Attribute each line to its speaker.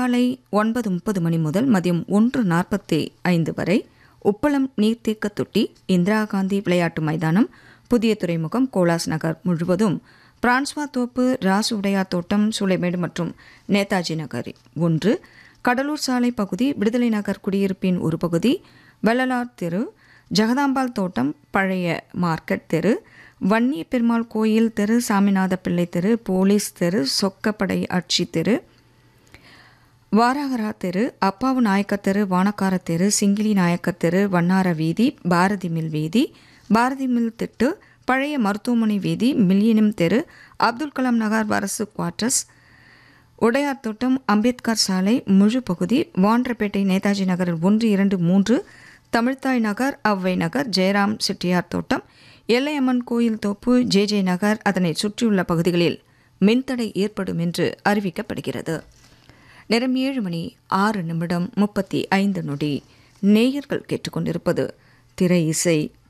Speaker 1: காலை ஒன்பது முப்பது மணி முதல் மதியம் ஒன்று நாற்பத்தி ஐந்து வரை உப்பளம் நீர்த்தேக்க தொட்டி இந்திரா காந்தி விளையாட்டு மைதானம் புதிய துறைமுகம் கோலாஸ் நகர் முழுவதும் பிரான்ஸ்வா தோப்பு ராசு உடையார் தோட்டம் சூளைமேடு மற்றும் நேதாஜி நகர் ஒன்று கடலூர் சாலை பகுதி விடுதலை நகர் குடியிருப்பின் ஒரு பகுதி வெள்ளலார் தெரு ஜெகதாம்பாள் தோட்டம் பழைய மார்க்கெட் தெரு வன்னிய பெருமாள் கோயில் தெரு சாமிநாத பிள்ளை தெரு போலீஸ் தெரு சொக்கப்படை ஆட்சி தெரு வாராகரா தெரு அப்பாவு நாயக்கர் தெரு வானக்கார தெரு சிங்கிலி நாயக்கர் தெரு வண்ணார வீதி பாரதி மில் வீதி பாரதி மில் திட்டு பழைய மருத்துவமனை வீதி மில்லியனம் தெரு அப்துல் கலாம் நகர் அரசு குவார்ட்டர்ஸ் உடையார் தோட்டம் அம்பேத்கர் சாலை முழு பகுதி வாண்டரப்பேட்டை நேதாஜி நகரில் ஒன்று இரண்டு மூன்று தமிழ்தாய் நகர் அவ்வை நகர் ஜெயராம் செட்டியார் தோட்டம் எல்லையம்மன் கோயில் தோப்பு ஜே ஜே நகர் அதனை சுற்றியுள்ள பகுதிகளில் மின்தடை ஏற்படும் என்று அறிவிக்கப்படுகிறது நேரம் ஏழு மணி ஆறு நிமிடம் முப்பத்தி ஐந்து நொடி நேயர்கள் கேட்டுக்கொண்டிருப்பது திரை இசை